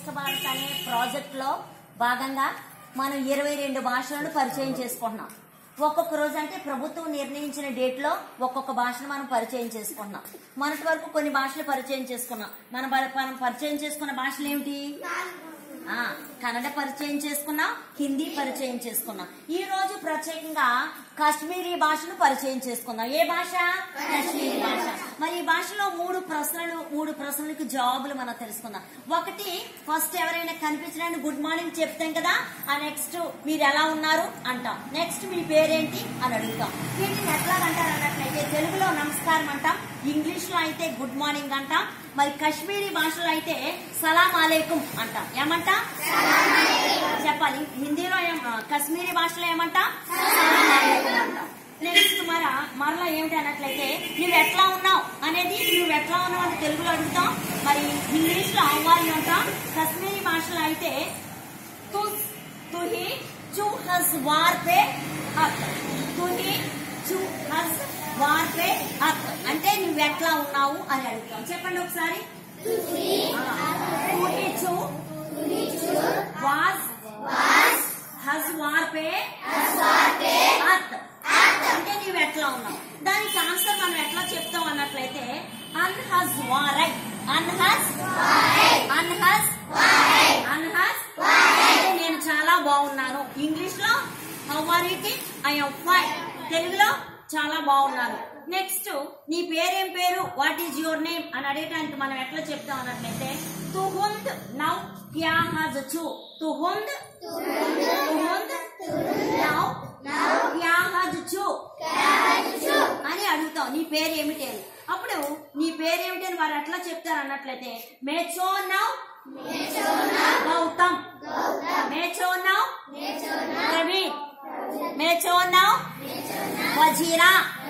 శ్రేష్ఠ భారత్ అనే ప్రాజెక్ట్ లో భాగంగా మనం ఇరవై రెండు భాషలను పరిచయం చేసుకుంటున్నాం ఒక్కొక్క రోజు అంటే ప్రభుత్వం నిర్ణయించిన డేట్ లో ఒక్కొక్క భాషను మనం పరిచయం చేసుకుంటున్నాం మొన్నటి వరకు కొన్ని భాషలు పరిచయం చేసుకున్నాం మన బ- మనం పరిచయం చేసుకున్న భాషలు ఏమిటి ఆ, కన్నడ పరిచయం చేసుకున్నాం హిందీ పరిచయం చేసుకున్నాం ఈ రోజు ప్రత్యేకంగా కాశ్మీరీ భాషను పరిచయం చేసుకుందాం ఏ భాష కాశ్మీరీ భాష మరి ఈ భాషలో మూడు ప్రశ్నలు మూడు ప్రశ్నలకు జవాబులు మనం తెలుసుకుందాం ఒకటి ఫస్ట్ ఎవరైనా కనిపించడానికి గుడ్ మార్నింగ్ చెప్తాం కదా ఆ నెక్స్ట్ మీరు ఎలా ఉన్నారు అంటాం నెక్స్ట్ మీ పేరేంటి అని అడుగుతాం వీటిని ఎట్లా అంటారు అన్నట్లయితే తెలుగులో నమస్కారం అంటాం ఇంగ్లీష్ లో అయితే గుడ్ మార్నింగ్ అంటాం మరి కశ్మీరీ భాషలో అయితే సలాం అలేకుం అంటాం ఏమంటాం చెప్పాలి హిందీలో ఏం ఆ, కశ్మీరీ భాషలో ఏమంటాం సలాం అలేకుం అంటాం నెక్స్ట్ మర మరలా ఏమిటి అన్నట్లయితే నువ్వు ఎట్లా ఉన్నావు అనేది నువ్వు ఎట్లా ఉన్నావు అని తెలుగులో అడుగుతాం మరి ఇంగ్లీష్ లో అవ్వాలి అంటాం కశ్మీరీ భాషలో అయితే तू तू ही चू हस वार पे हक तू ही చూ హస్ వార్ పే హక్ అంటే నువ్వు ఎట్లా ఉన్నావు అని అడుగుతాం చెప్పండి ఒకసారి తూ హి చూ వాస్ హస్ వార్ పే హక్ అంటే నువ్వు ఎట్లా ఉన్నావు దానికి ఆన్సర్ మనం ఎట్లా చెప్తాం అన్నట్లయితే అన్ హస్ వారై అన్ హస్ అన్ హస్ అన్హాస్ అంటే నేను చాలా బాగున్నాను ఇంగ్లీష్ లో how are it I'm fine తెలుగులో చాలా బాగున్నాను నెక్స్ట్ నీ పేరేం పేరు వాట్ ఈజ్ యువర్ నేమ్ అని అడగటానికి మనం ఎట్లా చెప్తాం అన్నట్లయితే తు హుంద్ నౌ క్యా హాజ్ చు తు హుంద్ తు హుంద్ నౌ క్యా హాజ్ చు అని అడుగుతాం నీ పేరు ఏమిటి అని అప్పుడు నీ పేరేమిటి అని వారు ఎట్లా చెప్తారు అన్నట్లయితే మేచో నౌ గౌతమ్ మేచో నౌ ప్రవీణ్ మేచో నౌ వజీరా